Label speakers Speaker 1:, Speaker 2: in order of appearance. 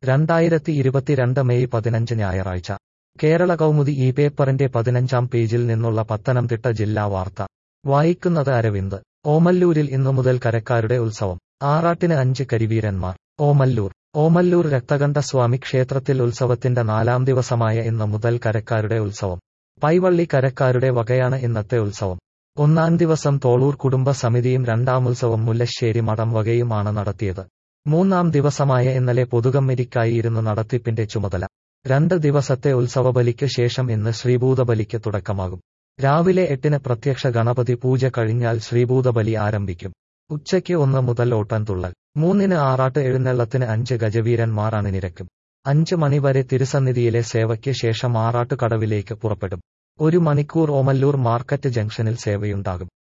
Speaker 1: രണ്ടായിരത്തി ഇരുപത്തിരണ്ട് മെയ് പതിനഞ്ച് ഞായറാഴ്ച കേരള കൗമുദി ഈ പേപ്പറിന്റെ പതിനഞ്ചാം പേജിൽ നിന്നുള്ള പത്തനംതിട്ട ജില്ലാ വാർത്ത വായിക്കുന്നത് അരവിന്ദ് ഓമല്ലൂരിൽ ഇന്നു മുതൽ കരക്കാരുടെ ഉത്സവം ആറാട്ടിന് അഞ്ച് കരിവീരന്മാർ ഓമല്ലൂർ ഓമല്ലൂർ രക്തകണ്ഠസ്വാമി ക്ഷേത്രത്തിൽ ഉത്സവത്തിന്റെ നാലാം ദിവസമായ ഇന്ന് മുതൽ കരക്കാരുടെ ഉത്സവം പൈവള്ളി കരക്കാരുടെ വകയാണ് ഇന്നത്തെ ഉത്സവം ഒന്നാം ദിവസം തോളൂർ കുടുംബ സമിതിയും രണ്ടാം ഉത്സവം മുല്ലശ്ശേരി മഠം വകയുമാണ് നടത്തിയത് മൂന്നാം ദിവസമായ ഇന്നലെ പൊതുകമ്മിറ്റിക്കായി ഇരുന്ന് നടത്തിപ്പിന്റെ ചുമതല രണ്ട് ദിവസത്തെ ഉത്സവബലിക്ക് ശേഷം ഇന്ന് ശ്രീഭൂതബലിക്ക് തുടക്കമാകും രാവിലെ എട്ടിന് പ്രത്യക്ഷ ഗണപതി പൂജ കഴിഞ്ഞാൽ ശ്രീഭൂതബലി ആരംഭിക്കും ഉച്ചയ്ക്ക് ഒന്ന് മുതൽ ഓട്ടൻതുള്ളൽ മൂന്നിന് ആറാട്ട് എഴുന്നള്ളത്തിന് അഞ്ച് ഗജവീരന്മാർ അണിനിരക്കും അഞ്ച് മണിവരെ തിരുസന്നിധിയിലെ സേവയ്ക്ക് ശേഷം ആറാട്ട് കടവിലേക്ക് പുറപ്പെടും ഒരു മണിക്കൂർ ഓമല്ലൂർ മാർക്കറ്റ് ജംഗ്ഷനിൽ സേവയുണ്ടാകും